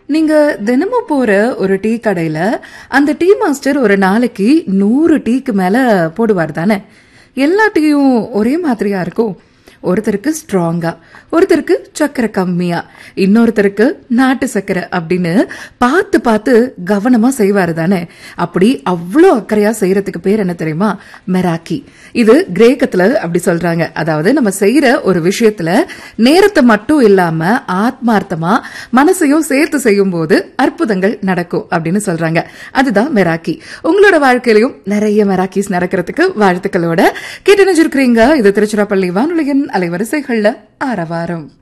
நீங்க தினமும் போற ஒரு டீ கடையில அந்த டீ மாஸ்டர் ஒரு நாளைக்கு நூறு டீக்கு மேல போடுவார் தானே எல்லா டீயும் ஒரே மாதிரியா இருக்கும் ஒருத்தருக்கு ஸ்ட்ராங்கா ஒருத்தருக்கு சக்கரை கம்மியா இன்னொருத்தருக்கு நாட்டு சக்கரை அப்படின்னு பார்த்து பார்த்து கவனமா செய்வாரு தானே அப்படி அவ்வளோ அக்கறையா செய்யறதுக்கு பேர் என்ன தெரியுமா மெராக்கி இது கிரேக்கத்துல அப்படி சொல்றாங்க அதாவது நம்ம செய்யற ஒரு விஷயத்துல நேரத்தை மட்டும் இல்லாம ஆத்மார்த்தமா மனசையும் சேர்த்து செய்யும் போது அற்புதங்கள் நடக்கும் அப்படின்னு சொல்றாங்க அதுதான் மெராக்கி உங்களோட வாழ்க்கையிலையும் நிறைய மெராக்கிஸ் நடக்கிறதுக்கு வாழ்த்துக்களோட கேட்டு நினைச்சிருக்கிறீங்க இது திருச்சிராப்பள்ளி வானொலியின் அலைவரிசைகள்ல ஆரவாரம்